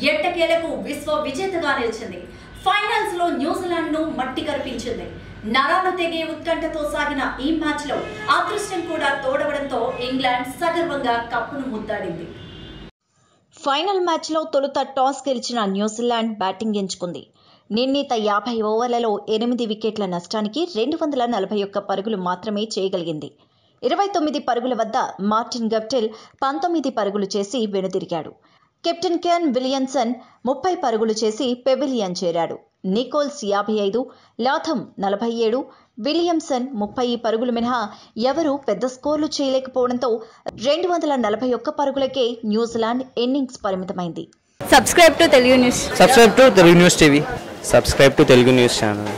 ఎట్టకేలకు విశ్వ విజేతగా నిలిచింది ఫైనల్స్ లో న్యూజిలాండ్ ను మట్టి కరిపించింది నరాలు తెగే ఉత్కంఠతో సాగిన ఈ మ్యాచ్ లో అదృష్టం కూడా తోడవడంతో ఇంగ్లాండ్ సగర్వంగా కప్పును ముద్దాడింది ఫైనల్ మ్యాచ్లో తొలుత టాస్ గెలిచిన న్యూజిలాండ్ బ్యాటింగ్ ఎంచుకుంది నిర్ణీత యాభై ఓవర్లలో ఎనిమిది వికెట్ల నష్టానికి రెండు వందల నలభై ఒక్క పరుగులు మాత్రమే చేయగలిగింది ఇరవై తొమ్మిది పరుగుల వద్ద మార్టిన్ గప్టిల్ పంతొమ్మిది పరుగులు చేసి వెనుదిరిగాడు కెప్టెన్ కెన్ విలియన్సన్ ముప్పై పరుగులు చేసి పెవిలియన్ చేరాడు నికోల్స్ యాభై ఐదు లాథమ్ నలభై ఏడు విలియమ్సన్ ముప్పై పరుగులు మినహా ఎవరూ పెద్ద స్కోర్లు చేయలేకపోవడంతో రెండు వందల నలభై ఒక్క పరుగులకే న్యూజిలాండ్ ఇన్నింగ్స్ పరిమితమైంది subscribe to Telugu news subscribe to Telugu news TV subscribe to Telugu news channel